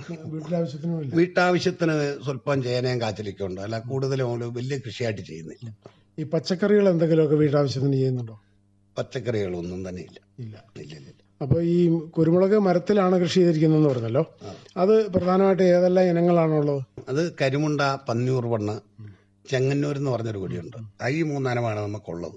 വീട്ടിലാവശ്യത്തിനും ഇല്ല വീട്ടാവശ്യത്തിന് സ്വല്പം ചേനയും കാച്ചിലൊക്കെ ഉണ്ട് അല്ല കൂടുതലും ഒരു വലിയ കൃഷിയായിട്ട് ചെയ്യുന്നില്ല ഈ പച്ചക്കറികൾ എന്തെങ്കിലുമൊക്കെ വീട്ടാവശ്യത്തിന് ചെയ്യുന്നുണ്ടോ പച്ചക്കറികളൊന്നും തന്നെ ഇല്ല ഇല്ല ഇല്ല ഇല്ല ഇല്ല. അപ്പോൾ ഈ കുരുമുളക് മരത്തിലാണ് കൃഷി ചെയ്തിരിക്കുന്നതെന്ന് പറഞ്ഞല്ലോ അത് പ്രധാനമായിട്ട് ഏതെല്ലാം ഇനങ്ങളാണുള്ളത് അത് കരിമുണ്ട പന്നിയൂർ വണ്ണ് ചെങ്ങന്നൂർ എന്ന് പറഞ്ഞൊരു കൊടിയുണ്ട് ആ ഈ മൂന്നനമാണ് നമുക്കുള്ളത്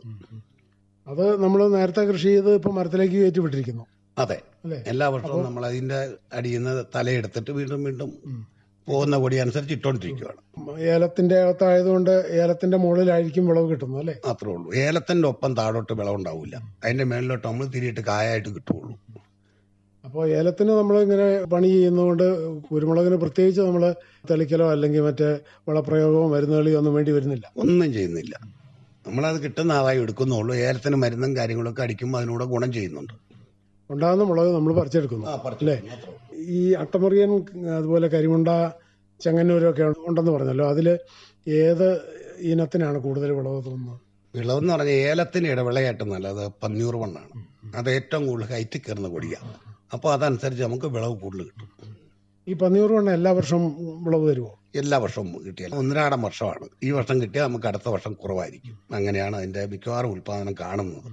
അത് നമ്മൾ നേരത്തെ കൃഷി ചെയ്ത് ഇപ്പൊ മരത്തിലേക്ക് കയറ്റിവിട്ടിരിക്കുന്നു അതെ അല്ലേ എല്ലാ വർഷവും നമ്മൾ അതിന്റെ അടിയിൽ നിന്ന് തലയെടുത്തിട്ട് വീണ്ടും വീണ്ടും പോകുന്ന കൊടി അനുസരിച്ച് ഇട്ടോണ്ടിരിക്കുകയാണ് ഏലത്തിന്റെ അകത്തായതുകൊണ്ട് ഏലത്തിന്റെ മുകളിലായിരിക്കും വിളവ് കിട്ടുന്നത് അല്ലേ മാത്രമേ ഉള്ളൂ ഏലത്തിന്റെ ഒപ്പം താഴോട്ട് വിളവുണ്ടാവില്ല അതിന്റെ മേളിലോട്ട് നമ്മൾ തിരിയിട്ട് കായായിട്ട് കിട്ടുള്ളൂ അപ്പോൾ ഏലത്തിന് നമ്മൾ ഇങ്ങനെ പണി ചെയ്യുന്നതുകൊണ്ട് കുരുമുളകിന് പ്രത്യേകിച്ച് നമ്മൾ തെളിക്കലോ അല്ലെങ്കിൽ മറ്റേ വളപ്രയോഗമോ മരുന്നുകളിയോ ഒന്നും വേണ്ടി വരുന്നില്ല ഒന്നും ചെയ്യുന്നില്ല നമ്മളത് കിട്ടുന്ന ആദായം എടുക്കുന്നുള്ളൂ ഏലത്തിന് മരുന്നും കാര്യങ്ങളൊക്കെ അടിക്കുമ്പോൾ അതിനൂടെ ഗുണം ചെയ്യുന്നുണ്ട് ഉണ്ടാകുന്ന മുളക് നമ്മൾ പറിച്ചെടുക്കുന്നു അല്ലേ ഈ അട്ടമറിയൻ അതുപോലെ കരിമുണ്ട ചെങ്ങന്നൂരൊക്കെ ഉണ്ടെന്ന് പറഞ്ഞല്ലോ അതിൽ ഏത് ഇനത്തിനാണ് കൂടുതൽ വിളവ് തോന്നുന്നത് വിളവെന്ന് പറഞ്ഞാൽ ഏലത്തിന് ഇടവിളയായിട്ട് നല്ലത് പന്നിയൂർ മണ്ണാണ് അത് ഏറ്റവും കൂടുതൽ ഹൈറ്റ് കയറുന്ന കൊടിയാണ് അപ്പോൾ അതനുസരിച്ച് നമുക്ക് വിളവ് കൂടുതൽ കിട്ടും ഈ പന്നിയൂർ മണ്ണ എല്ലാ വർഷവും വിളവ് തരുമോ എല്ലാ വർഷവും കിട്ടിയാൽ ഒന്നരാടം വർഷമാണ് ഈ വർഷം കിട്ടിയാൽ നമുക്ക് അടുത്ത വർഷം കുറവായിരിക്കും അങ്ങനെയാണ് അതിന്റെ മിക്കവാറും ഉൽപാദനം കാണുന്നത്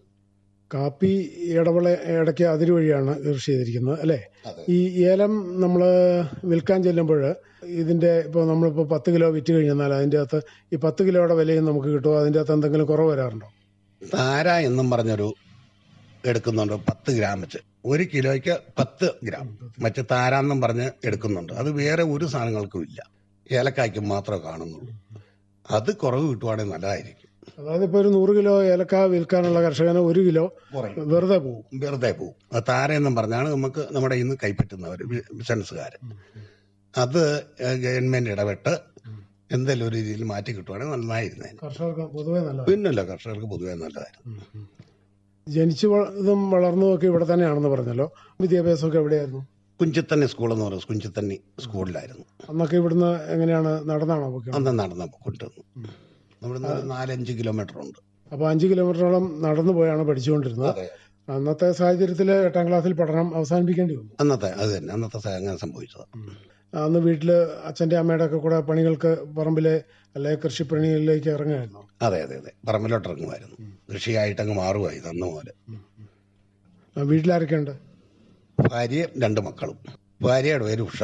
കാപ്പി ഇടവിള ഇടയ്ക്ക് അതിര് വഴിയാണ് കൃഷി ചെയ്തിരിക്കുന്നത് അല്ലേ അതെ. ഈ ഏലം നമ്മൾ വിൽക്കാൻ ചെല്ലുമ്പോൾ ഇതിന്റെ ഇപ്പോൾ നമ്മളിപ്പോൾ പത്ത് കിലോ വിറ്റ് കഴിഞ്ഞാൽ അതിൻ്റെ അകത്ത് ഈ പത്ത് കിലോയുടെ വിലയും നമുക്ക് കിട്ടുമോ അതിൻ്റെ അകത്ത് എന്തെങ്കിലും കുറവ് വരാറുണ്ടോ താര എന്നും പറഞ്ഞൊരു എടുക്കുന്നുണ്ട് പത്ത് ഗ്രാം വെച്ച് ഒരു കിലോയ്ക്ക് പത്ത് ഗ്രാം മറ്റ് താരാന്നും പറഞ്ഞ് എടുക്കുന്നുണ്ട് അത് വേറെ ഒരു സാധനങ്ങൾക്കും ഇല്ല ഏലക്കായ്ക്ക് മാത്രമേ കാണുന്നുള്ളൂ അത് കുറവ് കിട്ടുവാണെങ്കിൽ നല്ലതായിരിക്കും അതായത് ഇപ്പോൾ ഒരു നൂറ് കിലോ ഏലക്ക വിൽക്കാനുള്ള കർഷകന് ഒരു കിലോ കുറയും വെറുതെ പോകും വെറുതെ പോവും അത് താര എന്നും പറഞ്ഞാണ് നമുക്ക് നമ്മുടെ ഇന്ന് കൈപ്പറ്റുന്നവർ ബിസിനസ്സുകാർ അത് ഗവൺമെന്റ് ഇടപെട്ട് എന്തെങ്കിലും ഒരു രീതിയിൽ മാറ്റി കിട്ടുവാണെങ്കിൽ നന്നായിരുന്നേനെ കർഷകർക്ക് പൊതുവെ നല്ലത് പിന്നല്ല കർഷകർക്ക് പൊതുവെ നല്ലതായിരുന്നു ജനിച്ചു വള- ഇതും വളർന്നതൊക്കെ ഇവിടെ തന്നെയാണെന്ന് പറഞ്ഞല്ലോ വിദ്യാഭ്യാസമൊക്കെ എവിടെയായിരുന്നു കുഞ്ചിത്തണ്ണി സ്കൂൾ എന്ന് പറയുന്നത് കുഞ്ചിത്തണ്ണി സ്കൂളിലായിരുന്നു അന്നൊക്കെ ഇവിടുന്ന് എങ്ങനെയാണ് നടന്നാണോ പൊക്കെ അന്ന് നടന്ന കൊണ്ടുവന്നു ഇവിടുന്ന് ഒരു നാലഞ്ച് കിലോമീറ്റർ ഉണ്ട് അപ്പോൾ അഞ്ച് കിലോമീറ്ററോളം നടന്നു പോയാണ് പഠിച്ചുകൊണ്ടിരുന്നത് അതെ അന്നത്തെ സാഹചര്യത്തിൽ എട്ടാം ക്ലാസ്സിൽ പഠനം അവസാനിപ്പിക്കേണ്ടി വന്നു അന്നത്തെ അത് തന്നെ അന്നത്തെ സ- അങ്ങനെ സംഭവിച്ചത് അന്ന് വീട്ടിൽ അച്ഛൻ്റെ അമ്മയുടെ ഒക്കെ കൂടെ പണികൾക്ക് പറമ്പിലെ അല്ലെ കൃഷിപ്പണികളിലേക്ക് ഇറങ്ങായിരുന്നു അതെ അതെ അതെ പറമ്പിലോട്ട് ഇറങ്ങുമായിരുന്നു കൃഷിയായിട്ട് അങ്ങ് മാറുമായി അന്ന് മുതൽ വീട്ടിലാരൊക്കെ ഉണ്ട് ഭാര്യയും രണ്ട് മക്കളും ഭാര്യയുടെ പേര് ഉഷ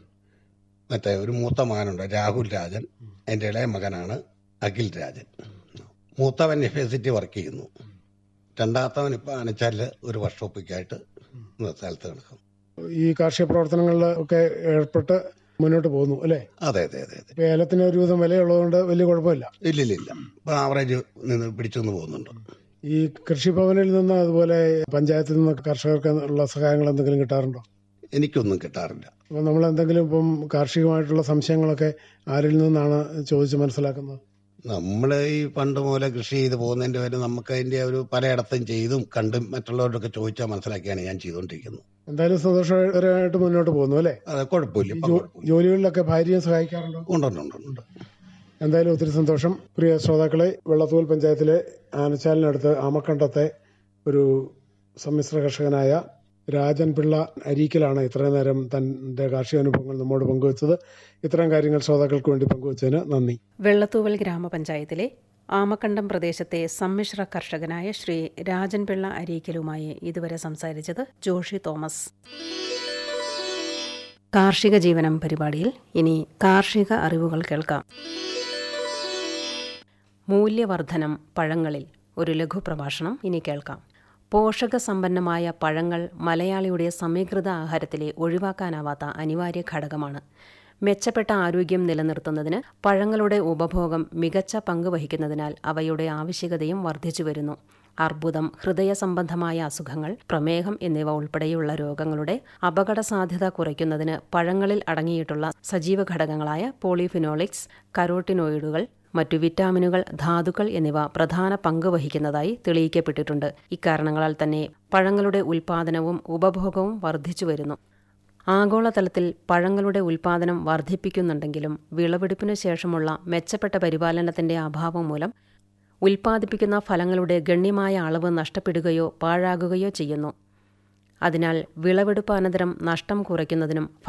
മറ്റേ ഒരു മൂത്ത മകനുണ്ട് രാഹുൽ രാജൻ എൻ്റെ ഇളയ മകനാണ് അഖിൽ രാജൻ മൂത്തവൻ എഫ് എസ് സിറ്റി വർക്ക് ചെയ്യുന്നു രണ്ടാമത്തവൻ ഇപ്പം അനച്ചാലിൽ ഒരു വർക്ക്ഷോപ്പിക്കായിട്ട് സ്ഥലത്ത് കിടക്കും ഈ കാർഷിക പ്രവർത്തനങ്ങളിൽ ഒക്കെ ഏർപ്പെട്ട് മുന്നോട്ട് പോകുന്നു അല്ലേ അതെ അതെ അതെ അതെ ഇപ്പൊ ഏലത്തിന് ഒരുവിധം വിലയുള്ളതുകൊണ്ട് വലിയ കുഴപ്പമില്ല ഇല്ലില്ല ഇല്ല ഇപ്പം ആവറേജ് നിന്ന് പിടിച്ചു പോകുന്നുണ്ട് ഈ കൃഷിഭവനിൽ നിന്ന് അതുപോലെ പഞ്ചായത്തിൽ നിന്ന് കർഷകർക്ക് ഉള്ള സഹായങ്ങൾ എന്തെങ്കിലും കിട്ടാറുണ്ടോ എനിക്കൊന്നും കിട്ടാറില്ല അപ്പം നമ്മൾ എന്തെങ്കിലും ഇപ്പം കാർഷികമായിട്ടുള്ള സംശയങ്ങളൊക്കെ ആരിൽ നിന്നാണ് ചോദിച്ച് മനസ്സിലാക്കുന്നത് നമ്മൾ ഈ പണ്ട് മുതലേ കൃഷി ചെയ്ത് പോകുന്നതിന്റെ പേര് നമുക്ക് അതിന്റെ ഒരു പലയിടത്തും ചെയ്തും കണ്ടും മറ്റുള്ളവരോടൊക്കെ ചോദിച്ചാൽ മനസ്സിലാക്കിയാണ് ഞാൻ ചെയ്തുകൊണ്ടിരിക്കുന്നത് എന്തായാലും സന്തോഷകരമായിട്ട് മുന്നോട്ട് പോകുന്നു അല്ലേ അത് കുഴപ്പമില്ല ഇപ്പം കുഴപ്പമില്ല. ജോലികളിലൊക്കെ ഭാര്യയും സഹായിക്കാറുണ്ടോ ഉണ്ടുണ്ട് ഉണ്ട് ഉണ്ട് എന്തായാലും ഒത്തിരി സന്തോഷം പ്രിയ ശ്രോതാക്കളെ വെള്ളത്തൂൽ പഞ്ചായത്തിലെ ആനച്ചാലിനടുത്ത് ആമക്കണ്ടത്തെ ഒരു സമ്മിശ്ര കർഷകനായ രാജൻ പിള്ള അരീക്കലാണ് ഇത്രയും നേരം തന്റെ കാർഷിക അനുഭവങ്ങൾ നമ്മോട് പങ്കുവച്ചത് ഇത്തരം കാര്യങ്ങൾ ശ്രോതാക്കൾക്ക് വേണ്ടി പങ്കുവച്ചതിന് നന്ദി വെള്ളത്തൂവൽ ഗ്രാമപഞ്ചായത്തിലെ ആമക്കണ്ടം പ്രദേശത്തെ സമ്മിശ്ര കർഷകനായ ശ്രീ രാജൻ പിള്ള അരീക്കലുമായി ഇതുവരെ സംസാരിച്ചത് ജോഷി തോമസ് കാർഷിക ജീവനം പരിപാടിയിൽ ഇനി കാർഷിക അറിവുകൾ കേൾക്കാം മൂല്യവർദ്ധനം പഴങ്ങളിൽ ഒരു ലഘു പ്രഭാഷണം ഇനി കേൾക്കാം പോഷകസമ്പന്നമായ പഴങ്ങൾ മലയാളിയുടെ സമീകൃത ആഹാരത്തിലെ ഒഴിവാക്കാനാവാത്ത അനിവാര്യ ഘടകമാണ് മെച്ചപ്പെട്ട ആരോഗ്യം നിലനിർത്തുന്നതിന് പഴങ്ങളുടെ ഉപഭോഗം മികച്ച പങ്ക് വഹിക്കുന്നതിനാൽ അവയുടെ ആവശ്യകതയും വർദ്ധിച്ചു വരുന്നു അർബുദം ഹൃദയ സംബന്ധമായ അസുഖങ്ങൾ പ്രമേഹം എന്നിവ ഉൾപ്പെടെയുള്ള രോഗങ്ങളുടെ അപകട സാധ്യത കുറയ്ക്കുന്നതിന് പഴങ്ങളിൽ അടങ്ങിയിട്ടുള്ള സജീവ ഘടകങ്ങളായ പോളിഫിനോളിക്സ് കരോട്ടിനോയിഡുകൾ മറ്റു വിറ്റാമിനുകൾ ധാതുക്കൾ എന്നിവ പ്രധാന പങ്ക് വഹിക്കുന്നതായി തെളിയിക്കപ്പെട്ടിട്ടുണ്ട് ഇക്കാരണങ്ങളാൽ തന്നെ പഴങ്ങളുടെ ഉൽപാദനവും ഉപഭോഗവും വർദ്ധിച്ചു വരുന്നു ആഗോളതലത്തിൽ പഴങ്ങളുടെ ഉൽപാദനം വർദ്ധിപ്പിക്കുന്നുണ്ടെങ്കിലും വിളവെടുപ്പിനു ശേഷമുള്ള മെച്ചപ്പെട്ട പരിപാലനത്തിന്റെ അഭാവം മൂലം ഉൽപ്പാദിപ്പിക്കുന്ന ഫലങ്ങളുടെ ഗണ്യമായ അളവ് നഷ്ടപ്പെടുകയോ പാഴാകുകയോ ചെയ്യുന്നു അതിനാൽ വിളവെടുപ്പ് അനന്തരം നഷ്ടം കുറയ്ക്കുന്നതിനും